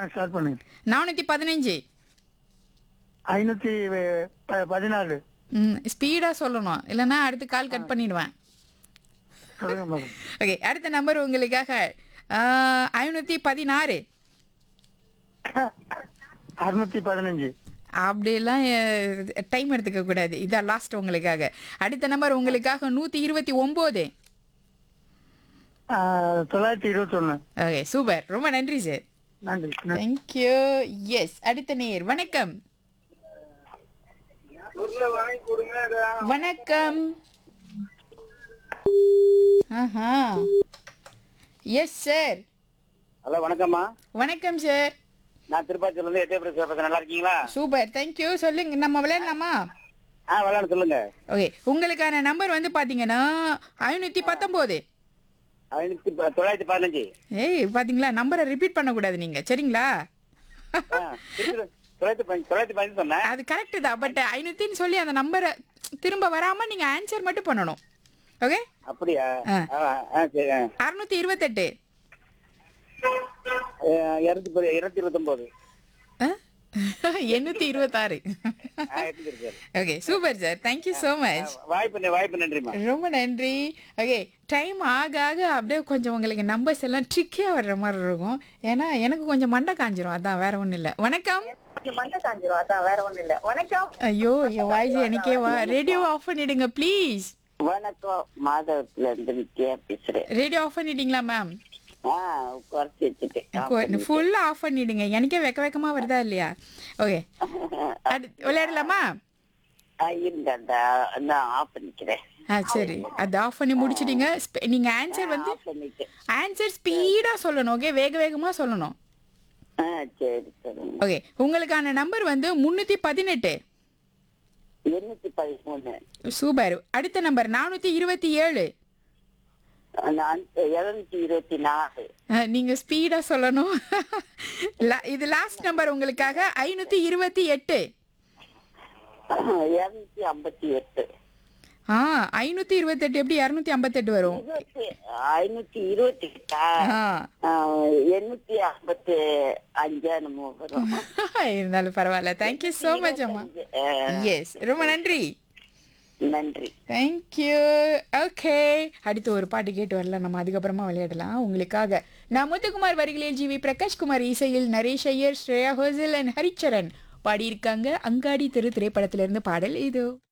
Start பண்ணுங்க நானூற்றி பதினஞ்சு ஐநூத்தி ப- பதினாலு ம் ஸ்பீடாக சொல்லணும் இல்லைன்னா அடுத்து கால் கட் பண்ணிடுவேன் சொல்லுங்க மேடம் ஓகே அடுத்த நம்பர் உங்களுக்காக ஐநூற்றி பதினாறு அறுநூத்தி பதினஞ்சு அப்படியெல்லாம் டைம் எடுத்துக்க கூடாது இதான் லாஸ்ட் உங்களுக்காக அடுத்த நம்பர் உங்களுக்காக நூற்றி இருபத்தி ஒம்பது ஆஹ், தொள்ளாயிரத்தி இருபத்தி ஒண்ணு ஓகே சூப்பர் ரொம்ப நன்றி சார் நன்றி நன்றி. தேங்க்யூ எஸ் அடுத்த நேர் வணக்கம் வணக்கம் ஆஹா எஸ் சார் ஹலோ வணக்கம்மா வணக்கம் சார் நான் திருப்பாச்சூர்ல இருந்து எட்டே பிரதேச பேசுறேன் நல்லா இருக்கீங்களா சூப்பர் தேங்க்யூ சொல்லுங்க நம்ம விளையாடலாமா ஆ விளையாட சொல்லுங்க ஓகே உங்களுக்கான நம்பர் வந்து பாத்தீங்கன்னா ஐநூத்தி பத்தொம்போது ஐநூத்தி ப- தொள்ளாயிரத்தி பதினஞ்சு ஏய் பாத்தீங்களா நம்பரை ரிப்பீட் பண்ணக்கூடாது நீங்க சரிங்களா ஆ, திருப்பி தொள்ளாயிரத்தி பதினஞ்சு தொள்ளாயிரத்தி பதினஞ்சு சொன்னேன் அது கரெக்ட் தான் பட் ஐநூத்தின்னு சொல்லி அந்த நம்பரை திரும்ப வராம நீங்க ஆன்சர் மட்டும் பண்ணணும் ஓகே அப்படியா ஆ. ஆ, ஆ, சரி ஆ. அறுநூத்தி இருபத்தெட்டு ஆ, இருநூத்தி பதி- இருநூத்தி இருபத்தொன்பது எண்ணூத்தி இருபத்தாறு ஆ, எடுத்துக்கிட்டு இருக்கு. Okay super sir thank you so much வாய்ப்பு ந- வாய்ப்பு நன்றிம்மா ரொம்ப நன்றி ஓகே டைம் ஆக ஆக அப்படியே கொஞ்சம் உங்களுக்கு நம்பர்ஸ் எல்லாம் ட்ரிக்கியாக வர்ற மாதிரி இருக்கும் ஏன்னா எனக்கு கொஞ்சம் மண்டை காஞ்சிரும் அதான் வேற ஒன்றும் இல்லை வணக்கம் மண்டை காஞ்சிரும் அதான் வேற ஒண்ணும் இல்ல வணக்கம் ஐயோ என் வாய்ஸ் எனக்கே வா ரேடியோ ஆஃப் பண்ணிடுங்க ப்ளீஸ் வணக்கம் மாதவத்துல இருந்து வித்யா பேசுறேன் ரேடியோ ஆஃப் பண்ணிட்டீங்களா மேம் ஆ குறைச்சி வச்சுட்டேன் ஃபுல்லாக ஆஃப் பண்ணிடுங்க எனக்கே வெக்க வெக்கமாக வருதா இல்லையா ஓகே அது விளையாடலாமா ஆ, இருங்க அந்த அந்த ஆஃப் பண்ணிக்கிறேன் ஆ சரி அது ஆஃப் பண்ணி முடிச்சிட்டீங்க ஸ்பெ- நீங்க ஆன்சர் வந்து ஆஃப் பண்ணிட்டு ஆன்சர் ஸ்பீடா சொல்லணும் ஓகே வேக வேகமா சொல்லணும் ஆ சரி சொல்லுங்க ஓகே உங்களுக்கான நம்பர் வந்து முன்னூத்தி பதினெட்டு எண்ணூத்தி பதிமூணு சூப்பர் அடுத்த நம்பர் நானூத்தி இருபத்தி ஏழு நான் இருநூத்தி இருபத்தி நாலு அஹ், நீங்க ஸ்பீடா சொல்லணும் லா- இது லாஸ்ட் நம்பர் உங்களுக்காக ஐநூத்தி இருபத்தி எட்டு இருநூத்தி ஐம்பத்தி எட்டு ஆ ஐநூத்தி இருபத்தெட்டு எப்படி இரநூத்தி ஐம்பத்தெட்டு வரும் இருபத்தி ஐநூத்தி இருபத்தி எட்டா ஆ ஆ, எண்ணூத்தி ஐம்பத்தி அஞ்சா நம்ம வரும் இருந்தாலும் பரவாயில்ல தேங்க்யூ ஸோ மச் அம்மா ஆ, எஸ் ரொம்ப நன்றி நன்றி தேங்க்யூ ஓகே அடுத்து ஒரு பாட்டு கேட்டு வரலாம் நம்ம அதுக்கப்புறமா விளையாடலாம் உங்களுக்காக நான் முத்துக்குமார் வரிகளில் ஜிவி பிரகாஷ்குமார் இசையில் நரேஷ் ஐயர் ஸ்ரேயா ஹோசல் அண்ட் ஹரிச்சரன் பாடியிருக்காங்க அங்காடி திரு திரைப்படத்திலிருந்து பாடல் இது